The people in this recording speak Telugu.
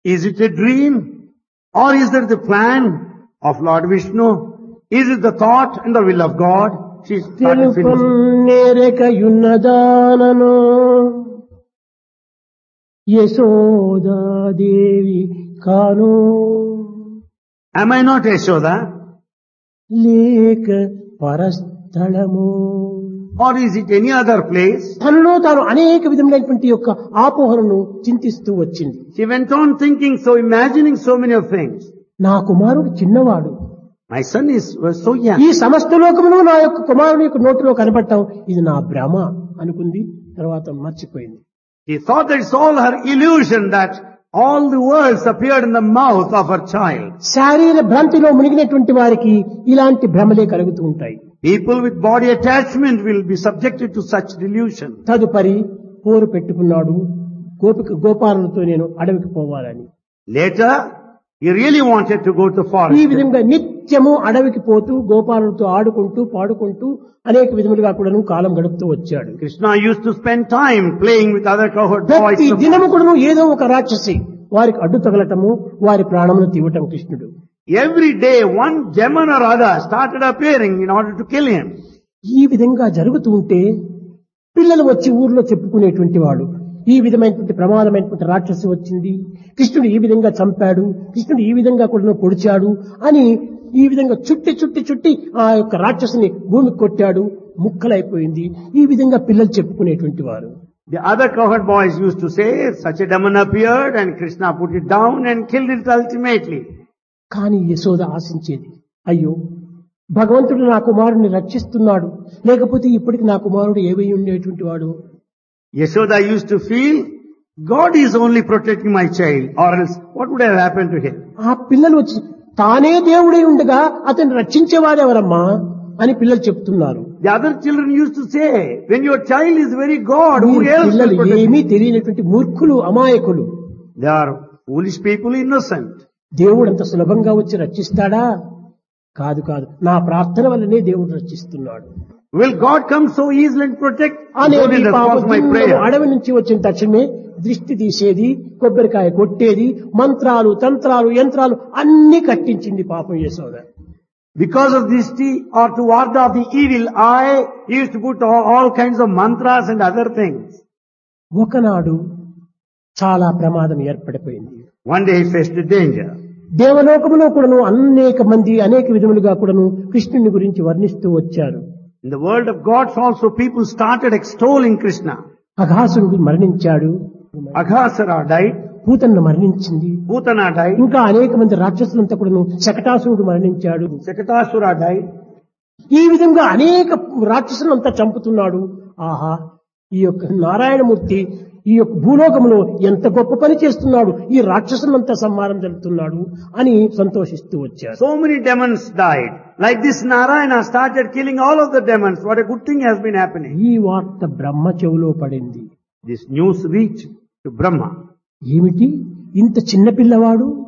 Is it a dream? Or is it the plan of Lord Vishnu? Is it the thought and the will of God? She started finishing. తెలుపన్నేరకయున్నదానను Yashoda Devi కాను Am I not Yashoda? లేక పరస్థలము Or is it any other place? తనలో తాను అనేక విధములైనటువంటి యొక్క ఆపోహలను చింతిస్తూ వచ్చింది She went on thinking, so imagining so many of things. నా కుమారుడు చిన్నవాడు My son is was so young. ఈ సమస్త లోకమును నా యొక్క కుమారుని యొక్క నోటిలో కనపడటం ఇది నా భ్రమ అనుకుంది తర్వాత మర్చిపోయింది She thought that it's all her illusion that all the words appeared in the mouth of her child. శారీర భ్రాంతిలో మునిగినటువంటి వారికి ఇలాంటి భ్రమలే కలుగుతూ ఉంటాయి People with body attachment will be subjected to such delusion. తదుపరి పోరు పెట్టుకున్నాడు గోపిక గోపాలతో నేను అడవికి పోవాలని Later, he really wanted to go to the ఈ forest. విధంగా నిత్యము అడవికి పోతూ గోపాలతో ఆడుకుంటూ పాడుకుంటూ అనేక విధములుగా కూడాను కాలం గడుపుతూ వచ్చాడు Krishna used to spend time playing with other cohort boys. ప్రతి దినము కూడాను ఏదో ఒక రాక్షసి వారికి అడ్డు తగలటము వారి ప్రాణమును తీవటం కృష్ణుడు Every day, one demon or other started appearing in order to kill him. ఈ విధంగా జరుగుతూ ఉంటే పిల్లలు వచ్చి ఊర్లో చెప్పుకునేటువంటి వాడు ఈ విధమైనటువంటి ప్రమాదమైనటువంటి రాక్షసి వచ్చింది కృష్ణుడు ఈ విధంగా చంపాడు కృష్ణుడు ఈ విధంగా కూడా పొడిచాడు అని ఈ విధంగా చుట్టి చుట్టి చుట్టి ఆ యొక్క రాక్షసుని భూమికి కొట్టాడు ముక్కలైపోయింది ఈ విధంగా పిల్లలు చెప్పుకునేటువంటి వారు The other cohort boys used to say, such a demon appeared and Krishna put it down and killed it ultimately. కానీ యశోద ఆశించేది అయ్యో భగవంతుడు నా కుమారుడిని రక్షిస్తున్నాడు లేకపోతే ఇప్పటికి నా కుమారుడు ఏవై ఉండేటువంటి వాడు Yashoda used to feel, God is only protecting my child or else what would have happened to him? ఆ పిల్లలు వచ్చి తానే దేవుడై ఉండగా అతన్ని రక్షించేవాడెవరమ్మా అని పిల్లలు చెప్తున్నారు The other children used to say, when your child is very God, who ఈ else will పిల్లలు protect ఏమీ him? తెలియనటువంటి మూర్ఖులు అమాయకులు They are foolish people, innocent. దేవుడు అంత సులభంగా వచ్చి రక్షిస్తాడా కాదు కాదు నా ప్రార్థన వల్లనే దేవుడు రక్షిస్తున్నాడు Will God come so easily and protect? అనే God in response to my prayer. అడవి నుంచి వచ్చిన తక్షణమే దృష్టి తీసేది కొబ్బరికాయ కొట్టేది మంత్రాలు తంత్రాలు యంత్రాలు అన్ని కట్టించింది పాపం Yashoda Because of this tea or to ward off the evil eye, he used to put all, all kinds of mantras and other things. ఒకనాడు చాలా ప్రమాదం ఏర్పడిపోయింది One day he faced a danger. దేవలోకములో కూడాను అనేక మంది అనేక విధములుగా కూడాను కృష్ణుని గురించి వర్ణిస్తూ వచ్చారు In the world of gods also people started extolling Krishna. అఘాసురుడు మరణించాడు Aghasara died, పూతన్న మరణించింది Putana died, ఇంకా అనేక మంది రాక్షసులంతా కూడాను శకటాసురుడు మరణించాడు Sakatasura died. ఈ విధంగా అనేక రాక్షసులంతా చంపుతున్నాడు ఆహా ఈ యొక్క నారాయణమూర్తి ఈ యొక్క భూలోకంలో ఎంత గొప్ప పని చేస్తున్నాడు ఈ రాక్షసులంతా సంహారం జరుపుతున్నాడు అని సంతోషిస్తూ వచ్చారు So many demons died. Like this Narayana started killing all of the demons. What a good thing has been happening. ఈ వార్త బ్రహ్మ చెవిలో పడింది This news reached to Brahma. ఏమిటి ఇంత చిన్న పిల్లవాడు